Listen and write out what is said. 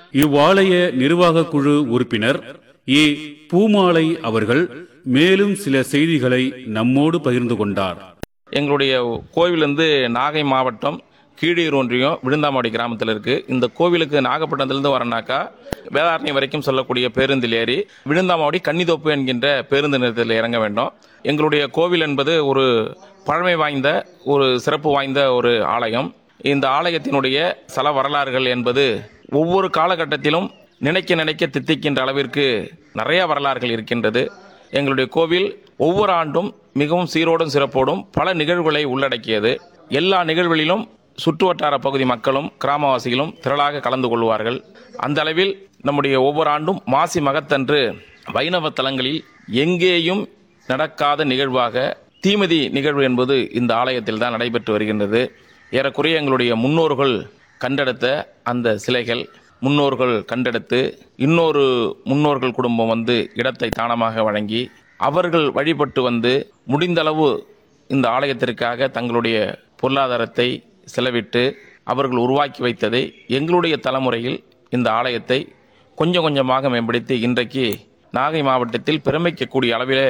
இவ்வாலய நிர்வாக குழு உறுப்பினர் ஏ பூமாலை அவர்கள் மேலும் சில செய்திகளை நம்மோடு பகிர்ந்து கொண்டார் எங்களுடைய கோவில் வந்து நாகை மாவட்டம் கீழீர் ஒன்றியம் விழுந்தாமாடி கிராமத்தில் இருக்கு இந்த கோவிலுக்கு நாகப்பட்டினத்திலிருந்து வரனாக்கா வேதாரண்யம் வரைக்கும் சொல்லக்கூடிய பேருந்தில் ஏறி விழுந்தாமாடி கன்னிதோப்பு என்கின்ற பேருந்து நிலையத்தில் இறங்க வேண்டும் எங்களுடைய கோவில் என்பது ஒரு பழமை வாய்ந்த ஒரு சிறப்பு வாய்ந்த ஒரு ஆலயம் இந்த ஆலயத்தினுடைய சல வரலாறுகள் என்பது ஒவ்வொரு காலகட்டத்திலும் நினைக்க நினைக்க தித்திக்கின்ற அளவிற்கு நிறைய வரலாறுகள் இருக்கின்றது எங்களுடைய கோவில் ஒவ்வொரு ஆண்டும் மிகவும் சீரோடும் சிறப்போடும் பல நிகழ்வுகளை உள்ளடக்கியது எல்லா நிகழ்வுகளிலும் சுற்றுவட்டார பகுதி மக்களும் கிராமவாசிகளும் திரளாக கலந்து கொள்வார்கள் அந்த அளவில் நம்முடைய ஒவ்வொரு ஆண்டும் மாசி மகத்தன்று வைணவ தலங்களில் எங்கேயும் நடக்காத நிகழ்வாக தீமிதி நிகழ்வு என்பது இந்த ஆலயத்தில் தான் நடைபெற்று வருகின்றது ஏறக்குறைய எங்களுடைய முன்னோர்கள் கண்டெடுத்த அந்த சிலைகள் முன்னோர்கள் கண்டெடுத்து இன்னொரு முன்னோர்கள் குடும்பம் வந்து இடத்தை தானமாக வழங்கி அவர்கள் வழிபட்டு வந்து முடிந்தளவு இந்த ஆலயத்திற்காக தங்களுடைய பொருளாதாரத்தை செலவிட்டு அவர்கள் உருவாக்கி வைத்ததை எங்களுடைய தலைமுறையில் இந்த ஆலயத்தை கொஞ்சம் கொஞ்சமாக மேம்படுத்தி இன்றைக்கு நாகை மாவட்டத்தில் பிரமிக்கக்கூடிய அளவிலே